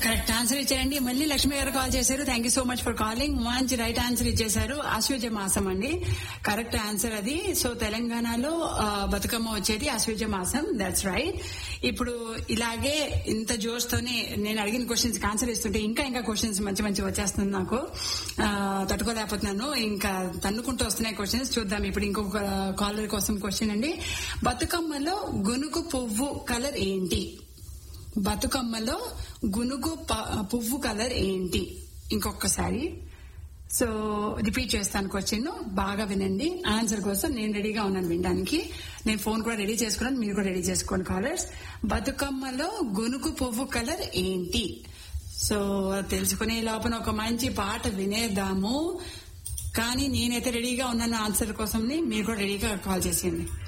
correct answer ఇచ్చారండి మళ్ళీ లక్ష్మి గారు కాల్ చేశారు thank you so much for calling మంచి రైట్ ఆన్సర్ ఇచ్చేశారు ఆశ్వజ మాసం అండి కరెక్ట్ ఆన్సర్ అది సో తెలంగాణలో ఆ, బతుకమ్మ వచ్చేది ఆశ్వజ మాసం దట్స్ రైట్ ఇప్పుడు ఇలాగే ఇంత జోష్ తోనే నేను అడిగిన క్వశ్చన్స్ ఆన్సర్ ఇస్తుంటే ఇంకా ఇంకా క్వశ్చన్స్ మంచి మంచి వచ్చేస్తుంది నాకు ఆ, తట్టుకోలేకపోతున్నాను ఇంకా తన్నుకుంటూ వస్తున్నాయి క్వశ్చన్స్ చూద్దాం ఇప్పుడు ఇంకొక కాలర్ కోసం క్వశ్చన్ అండి బతుకమ్మలో గునుగు పువ్వు కలర్ ఏంటి బతుకమ్మలో గునుగు ప- పువ్వు కలర్ ఏంటి ఇంకొకసారి సో రిపీట్ చేస్తాను క్వశ్చన్ బాగా వినండి ఆన్సర్ కోసం నేను రెడీగా ఉన్నాను వినడానికి నేను ఫోన్ కూడా రెడీ చేసుకున్నాను మీరు కూడా రెడీ చేసుకోండి కాలర్స్ బతుకమ్మలో గునుగు పువ్వు కలర్ ఏంటి సో తెలుసుకునే లోపల ఒక మంచి పాట వినేద్దాము కానీ నేనైతే రెడీగా ఉన్నాను ఆన్సర్ కోసం మీరు కూడా రెడీగా కాల్ చేసేయండి